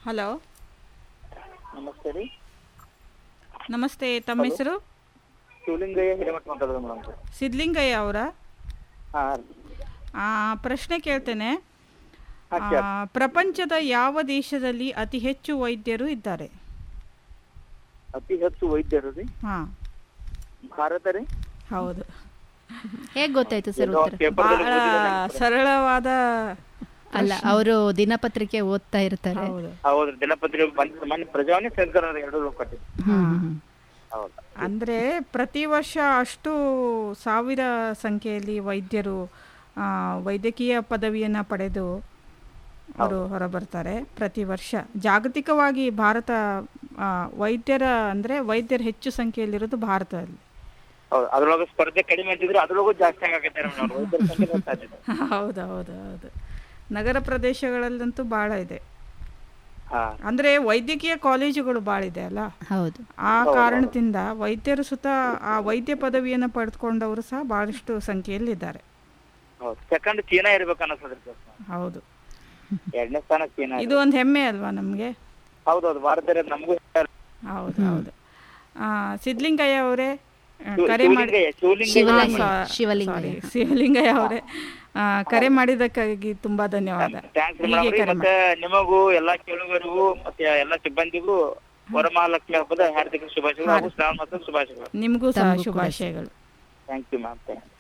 Hello ನಮಸ್ತೆ ರೀ ನಮಸ್ತೆ ತಮ್ಮ ಹೆಸರು ಶಿವಲಿಂಗಯ್ಯ ಹಿರೇಮಠ ಮಾತಾಡೋದು ಮೇಡಮ್ ಸಿದ್ಲಿಂಗಯ್ಯ ಅವರ ಹಾಂ ಪ್ರಶ್ನೆ ಕೇಳ್ತೇನೆ ಹಾಂ ಆ, ಕೇಳಿ ಪ್ರಪಂಚದ ಯಾವ ದೇಶದಲ್ಲಿ ಅತಿ ಹೆಚ್ಚು ವೈದ್ಯರು ಇದ್ದಾರೆ ಅತಿ ಹೆಚ್ಚು ವೈದ್ಯರು ರೀ ಹಾಂ ಭಾರತ ರೀ ಹೌದು ಹೇಗ್ ಗೊತ್ತಾಯ್ತು ಸರ್ ಏನೋ ಉತ್ತರ ಪೇಪರ್ದಲ್ಲಿ ಬಹಳ ಓದಿದ್ದೀನಿ. ಸರಳವಾದ ಅಲ್ಲ ಅವರು ದಿನಪತ್ರಿಕೆ ಓದ್ತಾ ಇರ್ತಾರೆ ಹೌದು ಹೌದು ದಿನಪತ್ರಿಕೆ ಬಂದ ಮೊನ್ನೆ ಪ್ರಜಾವಾಣಿ ಸರ್ಕಾರ ಎರಡು ಕೊಟ್ಟಿದ್ದು ಹ್ಮ್, ಹ್ಮ್. ಹೌದು ಅಂದರೆ ಪ್ರತಿ ವರ್ಷ ಅಷ್ಟು ಸಾವಿರ ಸಂಖ್ಯೆಯಲ್ಲಿ ವೈದ್ಯರು ಆ, ವೈದ್ಯಕೀಯ ಪದವಿಯನ್ನು ಪಡೆದು ಅವರು ಹೊರಬರ್ತಾರೆ ಪ್ರತಿ ವರ್ಷ ಜಾಗತಿಕವಾಗಿ ಭಾರತ ಆ, ವೈದ್ಯರ ಅಂದರೆ ವೈದ್ಯರು ಹೆಚ್ಚು ಸಂಖ್ಯೆಯಲ್ಲಿರೋದು ಭಾರತದಲ್ಲಿ ಹೌದು ಅದ್ರೊಳಗೆ ಸ್ಪರ್ಧೆ ಕಡಿಮೆ ಇದ್ದಿದ್ರು ಅದ್ರೊಳಗೂ ಜಾಸ್ತಿ ಆಗತ್ತೆ ಮೇಡಮ್ ವೈದ್ಯರ ಸಂಖ್ಯೆ ಬರ್ತಾ ಇದ್ದಿದ್ದು. ಹೌದು ಹೌದು ಹೌದು ನಗರ ಪ್ರದೇಶಗಳಲ್ಲಂತೂ ಭಾಳ ಇದೆ ಹಾ ಅಂದರೆ ವೈದ್ಯಕೀಯ ಕಾಲೇಜುಗಳು ಭಾಳ ಇದೆ ಅಲ್ಲ ಹೌದು ಆ ಕಾರಣದಿಂದ ವೈದ್ಯರು ಸುತ ಆ ವೈದ್ಯ ಪದವಿಯನ್ನು ಪಡೆದುಕೊಂಡವರು ಸಹ ಭಾಳಷ್ಟು ಸಂಖ್ಯೆಯಲ್ಲಿದ್ದಾರೆ ಹೌದು ಸೆಕೆಂಡ್ ಚೀನಾ ಇರ್ಬೇಕು ಅನ್ನಿಸ್ತದ್ರಿ ಸರ್ ಹೌದು ಎರಡನೇ ಸ್ಥಾನ ಚೀನಾ ಇದು ಒಂದು ಹೆಮ್ಮೆ ಅಲ್ವಾ ನಮಗೆ ಹೌದೌದು ಭಾರತ ನಮಗೂ ಹೌದು ಹೌದು ಆ, ಸಿದ್ಲಿಂಗಯ್ಯ ಅವರೇ ಆ, ಶಿವ- ಕರೆ ಮಾಡಿ ಶಿವಲಿಂಗಯ್ಯ ಶಿವಲಿಂಗಯ್ಯ ಹಾ, ಸಾ- ಶಿವಲಿಂಗಯ್ಯ. sorry, ಶಿವಲಿಂಗಯ್ಯ ಅವರೇ ಆ, ಕರೆ ಮಾಡಿದ್ದಕ್ಕಾಗಿ ತುಂಬಾ ಧನ್ಯವಾದ ಥ್ಯಾಂಕ್ಸ್ ಹೀಗೆ ಮೇಡಮ್ ಕರೆ ಮತ್ತೆ ನಿಮಗೂ ಎಲ್ಲಾ ಕೇಳುಗರಿಗೂ ಮತ್ತೆ ಎಲ್ಲಾ ಸಿಬ್ಬಂದಿಗೂ ವರಮಹಾಲಕ್ಷ್ಮಿ ಹಬ್ಬದ ಹಾರ್ದಿಕ ಶುಭಾಶಯಗಳು ಹಾಗೂ ಶ್ರಾವಣ ಮಾಸದ ಶುಭಾಶಯಗಳು ನಿಮಗೂ ಸಹ ತಮಗೂ ಕೂಡ. ಶುಭಾಶಯಗಳು thank you ma'am thank you